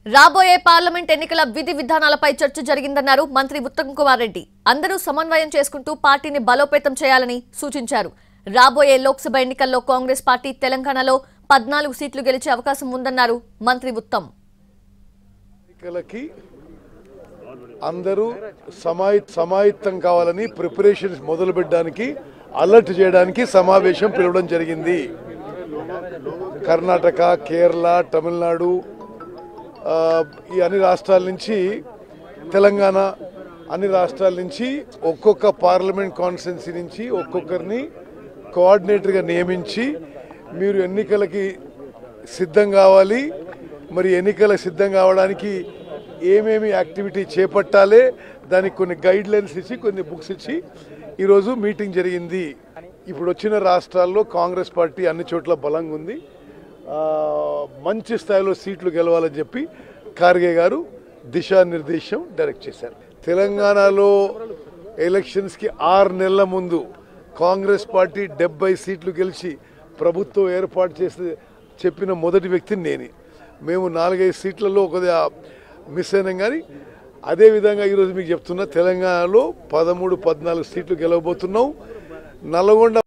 రాబోయే పార్లమెంట్ ఎన్నికల విధి విధానాలపై చర్చ జరిగిందన్నారు మంత్రి ఉత్తమ్ కుమార్ రెడ్డి అందరూ సమన్వయం చేసుకుంటూ పార్టీని బలోపేతం చేయాలని సూచించారు రాబోయే లోక్సభ ఎన్నికల్లో కాంగ్రెస్ పార్టీ తెలంగాణలో పద్నాలుగు సీట్లు గెలిచే అవకాశం ఉందన్నారు మంత్రి ఉత్తమ్ ఎన్నికలకి అందరూ సమాయి సమాయత్తం కావాలని ప్రిపరేషన్స్ మొదలు పెట్టడానికి అలర్ట్ చేయడానికి సమావేశం పిలవడం జరిగింది కర్ణాటక కేరళ తమిళనాడు ఆ, ఈ అన్ని రాష్ట్రాల నుంచి తెలంగాణ అన్ని రాష్ట్రాల నుంచి ఒక్కొక్క పార్లమెంట్ కాన్స్టిట్యున్సీ నుంచి ఒక్కొక్కరిని కోఆర్డినేటర్గా నియమించి మీరు ఎన్నికలకి సిద్ధం కావాలి మరి ఎన్నికల సిద్ధం కావడానికి ఏమేమి యాక్టివిటీ చేపట్టాలి దానికి కొన్ని గైడ్ లైన్స్ ఇచ్చి కొన్ని బుక్స్ ఇచ్చి ఈరోజు మీటింగ్ జరిగింది ఇప్పుడు వచ్చిన రాష్ట్రాల్లో కాంగ్రెస్ పార్టీ అన్ని చోట్ల బలంగా ఉంది ఆ, మంచి స్థాయిలో సీట్లు గెలవాలని చెప్పి ఖార్గే గారు దిశానిర్దేశం డైరెక్ట్ చేశారు తెలంగాణలో ఎలక్షన్స్కి ఆరు నెలల ముందు కాంగ్రెస్ పార్టీ డెబ్బై సీట్లు గెలిచి ప్రభుత్వం ఏర్పాటు చేసి చెప్పిన మొదటి వ్యక్తి నేనే మేము నాలుగైదు సీట్లలో కొద్దిగా మిస్ అయినాం కానీ అదేవిధంగా ఈరోజు మీకు చెప్తున్నా తెలంగాణలో పదమూడు పద్నాలుగు సీట్లు గెలవబోతున్నాం నల్గొండ